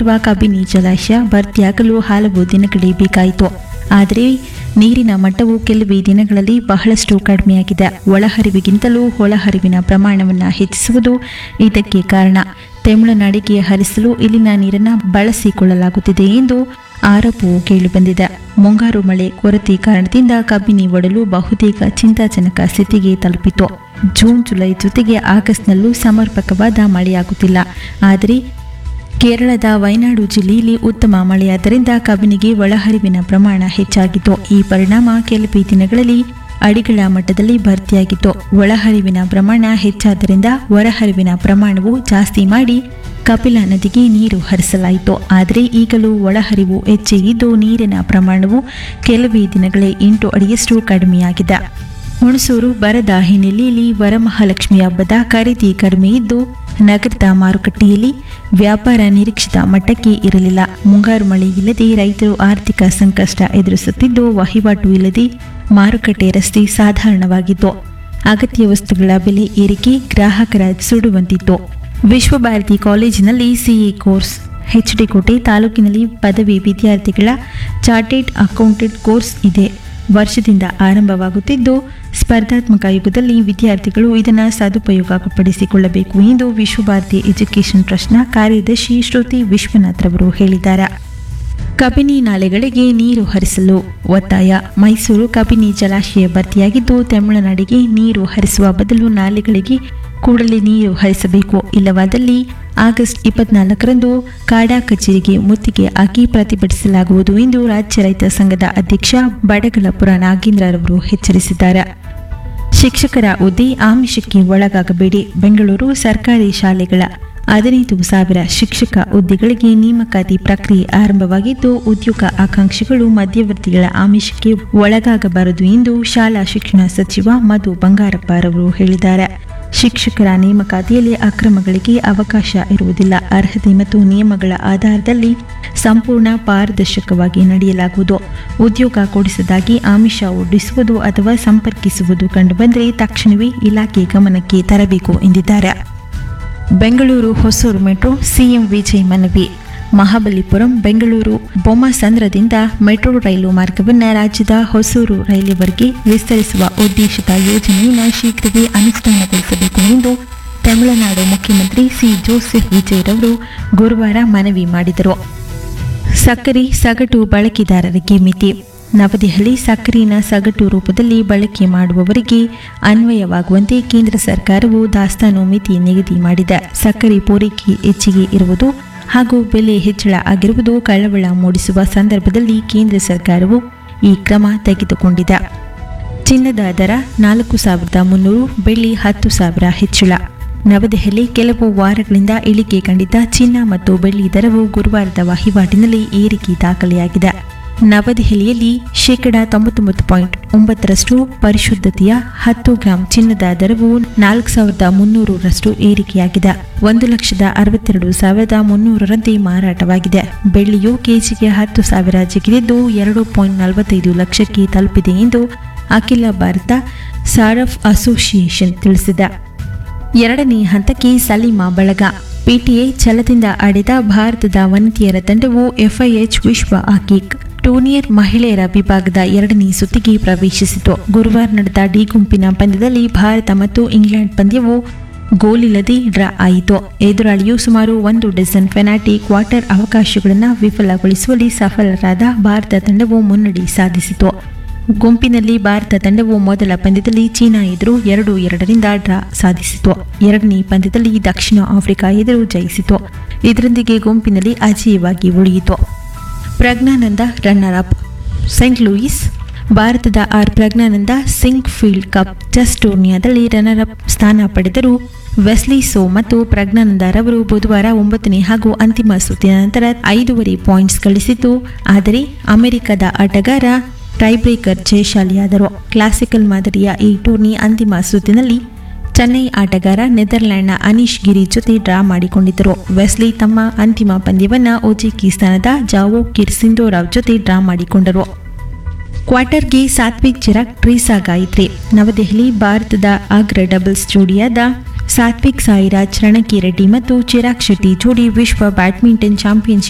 ಹರಿಯುತ್ತಿರುವ ಕಬಿನಿ ಜಲಾಶಯ ಭರ್ತಿಯಾಗಲು ಹಲವು ದಿನಗಳೇ ಬೇಕಾಯಿತು ಆದರೆ ನೀರಿನ ಮಟ್ಟವು ಕೆಲವೇ ದಿನಗಳಲ್ಲಿ ಬಹಳಷ್ಟು ಕಡಿಮೆಯಾಗಿದೆ ಒಳಹರಿವಿಗಿಂತಲೂ ಒಳಹರಿವಿನ ಪ್ರಮಾಣವನ್ನು ಹೆಚ್ಚಿಸುವುದು ಇದಕ್ಕೆ ಕಾರಣ ತಮಿಳುನಾಡಿಗೆ ಹರಿಸಲು ಇಲ್ಲಿನ ನೀರನ್ನು ಬಳಸಿಕೊಳ್ಳಲಾಗುತ್ತಿದೆ ಎಂದು ಆರೋಪವು ಕೇಳಿಬಂದಿದೆ ಮುಂಗಾರು ಮಳೆ ಕೊರತೆ ಕಾರಣದಿಂದ ಕಬಿನಿ ಒಡಲು ಬಹುತೇಕ ಚಿಂತಾಜನಕ ಸ್ಥಿತಿಗೆ ತಲುಪಿತು ಜೂನ್ ಜುಲೈ ಜೊತೆಗೆ ಆಗಸ್ಟ್ನಲ್ಲೂ ಸಮರ್ಪಕವಾದ ಮಳೆಯಾಗುತ್ತಿಲ್ಲ ಆದರೆ ಕೇರಳದ ವಯನಾಡು ಜಿಲ್ಲೆಯಲ್ಲಿ ಉತ್ತಮ ಮಳೆಯಾದ್ದರಿಂದ ಕಬಿನಿಗೆ ಒಳಹರಿವಿನ ಪ್ರಮಾಣ ಹೆಚ್ಚಾಗಿತ್ತು ಈ ಪರಿಣಾಮ ಕೆಲವೇ ದಿನಗಳಲ್ಲಿ ಅಡಿಗಳ ಮಟ್ಟದಲ್ಲಿ ಭರ್ತಿಯಾಗಿತ್ತು ಒಳಹರಿವಿನ ಪ್ರಮಾಣ ಹೆಚ್ಚಾದ್ದರಿಂದ ಹೊರಹರಿವಿನ ಪ್ರಮಾಣವು ಜಾಸ್ತಿ ಮಾಡಿ ಕಪಿಲಾ ನದಿಗೆ ನೀರು ಹರಿಸಲಾಯಿತು ಆದರೆ ಈಗಲೂ ಒಳಹರಿವು ಹೆಚ್ಚಿಗಿದ್ದು ನೀರಿನ ಪ್ರಮಾಣವು ಕೆಲವೇ ದಿನಗಳೇ ಎಂಟು ಅಡಿಯಷ್ಟು ಕಡಿಮೆಯಾಗಿದೆ ಹುಣಸೂರು ಬರದ ಹಿನ್ನೆಲೆಯಲ್ಲಿ ವರಮಹಾಲಕ್ಷ್ಮಿ ಹಬ್ಬದ ಖರೀದಿ ಕಡಿಮೆ ಇದ್ದು ನಗರದ ಮಾರುಕಟ್ಟೆಯಲ್ಲಿ ವ್ಯಾಪಾರ ನಿರೀಕ್ಷಿತ ಮಟ್ಟಕ್ಕೆ ಇರಲಿಲ್ಲ ಮುಂಗಾರು ಮಳೆ ಇಲ್ಲದೆ ರೈತರು ಆರ್ಥಿಕ ಸಂಕಷ್ಟ ಎದುರಿಸುತ್ತಿದ್ದು ವಹಿವಾಟು ಇಲ್ಲದೆ ಮಾರುಕಟ್ಟೆ ರಸ್ತೆ ಸಾಧಾರಣವಾಗಿತ್ತು ಅಗತ್ಯ ವಸ್ತುಗಳ ಬೆಲೆ ಏರಿಕೆ ಗ್ರಾಹಕರ ಸುಡುವಂತಿತ್ತು ವಿಶ್ವಭಾರತಿ ಕಾಲೇಜಿನಲ್ಲಿ ಸಿಎ ಕೋರ್ಸ್ ಎಚ್ಡಿಕೋಟೆ ತಾಲೂಕಿನಲ್ಲಿ ಪದವಿ ವಿದ್ಯಾರ್ಥಿಗಳ ಚಾರ್ಟೆಡ್ ಅಕೌಂಟೆಂಟ್ ಕೋರ್ಸ್ ಇದೆ ವರ್ಷದಿಂದ ಆರಂಭವಾಗುತ್ತಿದ್ದು ಸ್ಪರ್ಧಾತ್ಮಕ ಯುಗದಲ್ಲಿ ವಿದ್ಯಾರ್ಥಿಗಳು ಇದನ್ನು ಸದುಪಯೋಗಪಡಿಸಿಕೊಳ್ಳಬೇಕು ಎಂದು ವಿಶ್ವಭಾರತಿ ಎಜುಕೇಷನ್ ಟ್ರಸ್ಟ್ನ ಕಾರ್ಯದರ್ಶಿ ಶ್ರುತಿ ವಿಶ್ವನಾಥ್ ರವರು ಹೇಳಿದ್ದಾರೆ ಕಬಿನಿ ನಾಲೆಗಳಿಗೆ ನೀರು ಹರಿಸಲು ಒತ್ತಾಯ ಮೈಸೂರು ಕಬಿನಿ ಜಲಾಶಯ ಭರ್ತಿಯಾಗಿದ್ದು ತಮಿಳುನಾಡಿಗೆ ನೀರು ಹರಿಸುವ ಬದಲು ನಾಲೆಗಳಿಗೆ ಕೂಡಲೇ ನೀರು ಹರಿಸಬೇಕು ಇಲ್ಲವಾದಲ್ಲಿ ಆಗಸ್ಟ್ ಇಪ್ಪತ್ನಾಲ್ಕರಂದು ಕಾಡಾ ಕಚೇರಿಗೆ ಮುತ್ತಿಗೆ ಹಾಕಿ ಪ್ರತಿಭಟಿಸಲಾಗುವುದು ಎಂದು ರಾಜ್ಯ ರೈತ ಸಂಘದ ಅಧ್ಯಕ್ಷ ಬಡಗಲಪುರ ನಾಗೇಂದ್ರರವರು ಎಚ್ಚರಿಸಿದ್ದಾರೆ ಶಿಕ್ಷಕರ ಹುದ್ದೆ ಆಮಿಷಕ್ಕೆ ಒಳಗಾಗಬೇಡಿ ಬೆಂಗಳೂರು ಸರ್ಕಾರಿ ಶಾಲೆಗಳ ಹದಿನೈದು ಸಾವಿರ ಶಿಕ್ಷಕ ಹುದ್ದೆಗಳಿಗೆ ನೇಮಕಾತಿ ಪ್ರಕ್ರಿಯೆ ಆರಂಭವಾಗಿದ್ದು ಉದ್ಯೋಗ ಆಕಾಂಕ್ಷಿಗಳು ಮಧ್ಯವರ್ತಿಗಳ ಆಮಿಷಕ್ಕೆ ಒಳಗಾಗಬಾರದು ಎಂದು ಶಾಲಾ ಶಿಕ್ಷಣ ಸಚಿವ ಮಧು ಬಂಗಾರಪ್ಪರವರು ಹೇಳಿದ್ದಾರೆ ಶಿಕ್ಷಕರ ನೇಮಕಾತಿಯಲ್ಲಿ ಅಕ್ರಮಗಳಿಗೆ ಅವಕಾಶ ಇರುವುದಿಲ್ಲ ಅರ್ಹತೆ ಮತ್ತು ನಿಯಮಗಳ ಆಧಾರದಲ್ಲಿ ಸಂಪೂರ್ಣ ಪಾರದರ್ಶಕವಾಗಿ ನಡೆಯಲಾಗುವುದು ಉದ್ಯೋಗ ಕೊಡಿಸದಾಗಿ ಆಮಿಷ ಒಡ್ಡಿಸುವುದು ಅಥವಾ ಸಂಪರ್ಕಿಸುವುದು ಕಂಡುಬಂದರೆ ತಕ್ಷಣವೇ ಇಲಾಖೆ ಗಮನಕ್ಕೆ ತರಬೇಕು ಎಂದಿದ್ದಾರೆ ಬೆಂಗಳೂರು ಹೊಸೂರು ಮೆಟ್ರೋ ಸಿಎಂ ವಿಜಯ್ ಮನವಿ ಮಹಾಬಲಿಪುರಂ ಬೆಂಗಳೂರು ಬೊಮ್ಮಸಂದ್ರದಿಂದ ಮೆಟ್ರೋ ರೈಲು ಮಾರ್ಗವನ್ನು ರಾಜ್ಯದ ಹೊಸೂರು ರೈಲಿವರೆಗೆ ವಿಸ್ತರಿಸುವ ಉದ್ದೇಶಿತ ಯೋಜನೆಯನ್ನು ಶೀಘ್ರವೇ ಅನುಷ್ಠಾನಗೊಳಿಸಬೇಕು ಎಂದು ತಮಿಳುನಾಡು ಮುಖ್ಯಮಂತ್ರಿ ಸಿ ಜೋಸೆಫ್ ವಿಜಯ್ ರವರು ಗುರುವಾರ ಮನವಿ ಮಾಡಿದರು ಸಕ್ಕರೆ ಸಗಟು ಬಳಕೆದಾರರಿಗೆ ಮಿತಿ ನವದೆಹಲಿ ಸಕ್ಕರೆನ ಸಗಟು ರೂಪದಲ್ಲಿ ಬಳಕೆ ಮಾಡುವವರಿಗೆ ಅನ್ವಯವಾಗುವಂತೆ ಕೇಂದ್ರ ಸರ್ಕಾರವು ದಾಸ್ತಾನು ಮಿತಿ ನಿಗದಿ ಮಾಡಿದೆ ಸಕ್ಕರೆ ಪೂರೈಕೆ ಹೆಚ್ಚಿಗೆ ಇರುವುದು ಹಾಗೂ ಬೆಲೆ ಹೆಚ್ಚಳ ಆಗಿರುವುದು ಕಳವಳ ಮೂಡಿಸುವ ಸಂದರ್ಭದಲ್ಲಿ ಕೇಂದ್ರ ಸರ್ಕಾರವು ಈ ಕ್ರಮ ತೆಗೆದುಕೊಂಡಿದೆ ಚಿನ್ನದ ದರ ನಾಲ್ಕು ಸಾವಿರದ ಮುನ್ನೂರು ಬೆಳ್ಳಿ ಹತ್ತು ಸಾವಿರ ಹೆಚ್ಚಳ ನವದೆಹಲಿ ಕೆಲವು ವಾರಗಳಿಂದ ಇಳಿಕೆ ಕಂಡಿದ್ದ ಚಿನ್ನ ಮತ್ತು ಬೆಳ್ಳಿ ದರವು ಗುರುವಾರದ ವಹಿವಾಟಿನಲ್ಲಿ ಏರಿಕೆ ದಾಖಲೆಯಾಗಿದೆ ನವದೆಹಲಿಯಲ್ಲಿ ಶೇಕಡ ತೊಂಬತ್ತೊಂಬತ್ತು ಪಾಯಿಂಟ್ ಒಂಬತ್ತರಷ್ಟು ಪರಿಶುದ್ಧತೆಯ ಹತ್ತು ಗ್ರಾಂ ಚಿನ್ನದ ದರವು ನಾಲ್ಕು ಸಾವಿರದ ಮುನ್ನೂರರಷ್ಟು ಏರಿಕೆಯಾಗಿದೆ ಒಂದು ಲಕ್ಷದ ಅರವತ್ತೆರಡು ಸಾವಿರದ ಮುನ್ನೂರರಂತೆ ಮಾರಾಟವಾಗಿದೆ ಬೆಳ್ಳಿಯು ಕೆಜಿಗೆ ಹತ್ತು ಸಾವಿರ ಜಿಗಿದಿದ್ದು ಎರಡು ಪಾಯಿಂಟ್ ನಲವತ್ತೈದು ಲಕ್ಷಕ್ಕೆ ತಲುಪಿದೆ ಎಂದು ಅಖಿಲ ಭಾರತ ಸಾರಫ್ ಅಸೋಸಿಯೇಷನ್ ತಿಳಿಸಿದೆ ಎರಡನೇ ಹಂತಕ್ಕೆ ಸಲೀಮಾ ಬಳಗ ಪಿಟಿಎ ಛಲದಿಂದ ಆಡಿದ ಭಾರತದ ವನಿತೆಯರ ತಂಡವು ಎಫ್ಐಎಚ್ ವಿಶ್ವ ಹಾಕಿ ಟೂರ್ನಿಯರ್ ಮಹಿಳೆಯರ ವಿಭಾಗದ ಎರಡನೇ ಸುತ್ತಿಗೆ ಪ್ರವೇಶಿಸಿತು ಗುರುವಾರ ನಡೆದ ಡಿ ಗುಂಪಿನ ಪಂದ್ಯದಲ್ಲಿ ಭಾರತ ಮತ್ತು ಇಂಗ್ಲೆಂಡ್ ಪಂದ್ಯವು ಗೋಲಿಲ್ಲದೆ ಡ್ರಾ ಆಯಿತು ಎದುರಾಳಿಯು ಸುಮಾರು ಒಂದು ಡಜನ್ ಪೆನಾಲ್ಟಿ ಕ್ವಾರ್ಟರ್ ಅವಕಾಶಗಳನ್ನು ವಿಫಲಗೊಳಿಸುವಲ್ಲಿ ಸಫಲರಾದ ಭಾರತ ತಂಡವು ಮುನ್ನಡೆ ಸಾಧಿಸಿತು ಗುಂಪಿನಲ್ಲಿ ಭಾರತ ತಂಡವು ಮೊದಲ ಪಂದ್ಯದಲ್ಲಿ ಚೀನಾ ಎದುರು ಎರಡು ಎರಡರಿಂದ ಡ್ರಾ ಸಾಧಿಸಿತು ಎರಡನೇ ಪಂದ್ಯದಲ್ಲಿ ದಕ್ಷಿಣ ಆಫ್ರಿಕಾ ಎದುರು ಜಯಿಸಿತು ಇದರೊಂದಿಗೆ ಗುಂಪಿನಲ್ಲಿ ಅಜೇಯವಾಗಿ ಉಳಿಯಿತು Praggnanandhaa runner up Saint Louis ಭಾರತದ R Praggnanandhaa Sinquefield Cup chess ಟೂರ್ನಿಯಾದಲ್ಲಿ ರನ್ನರ್ ಅಪ್ ಸ್ಥಾನ ಪಡೆದರು ವೆಸ್ಲಿ ಸೋ ಮತ್ತು ಪ್ರಜ್ಞಾನಂದ ರವರು ಬುಧವಾರ ಒಂಬತ್ತನೇ ಹಾಗೂ ಅಂತಿಮ ಸುತ್ತಿನ ನಂತರ ಐದೂವರೆ ಪಾಯಿಂಟ್ಸ್ ಗಳಿಸಿದ್ದು ಆದರೆ ಅಮೆರಿಕದ ಆಟಗಾರ ಟೈಬ್ರೇಕರ್ ಜಯಶಾಲಿಯಾದರು ಕ್ಲಾಸಿಕಲ್ ಮಾದರಿಯ ಈ ಟೂರ್ನಿ ಅಂತಿಮ ಸುತ್ತಿನಲ್ಲಿ ಚೆನ್ನೈ ಆಟಗಾರ ನೆದರ್ಲ್ಯಾಂಡ್ನ ಅನೀಶ್ ಗಿರಿ ಜೊತೆ ಡ್ರಾ ಮಾಡಿಕೊಂಡಿದ್ದರು ವೆಸ್ಲಿ ತಮ್ಮ ಅಂತಿಮ ಪಂದ್ಯವನ್ನು ಉಜ್ಬೇಕಿಸ್ತಾನದ ಜಾವೋ ಕಿರ್ಸಿಂಡೋರಾವ್ ಜೊತೆ ಡ್ರಾ ಮಾಡಿಕೊಂಡರು ಕ್ವಾರ್ಟರ್ಗೆ ಸಾತ್ವಿಕ್ ಚಿರಾಗ್ ಟ್ರೀಸಾ ಗಾಯತ್ರಿ ನವದೆಹಲಿ ಭಾರತದ ಅಗ್ರ ಡಬಲ್ಸ್ ಜೋಡಿಯಾದ ಸಾತ್ವಿಕ್ ಸಾಯಿರಾಜ್ ರಣಕಿ ರೆಡ್ಡಿ ಮತ್ತು ಚಿರಾಗ್ ಶೆಟ್ಟಿ ಜೋಡಿ ವಿಶ್ವ ಬ್ಯಾಡ್ಮಿಂಟನ್ ಚಾಂಪಿಯನ್ಶಿಪ್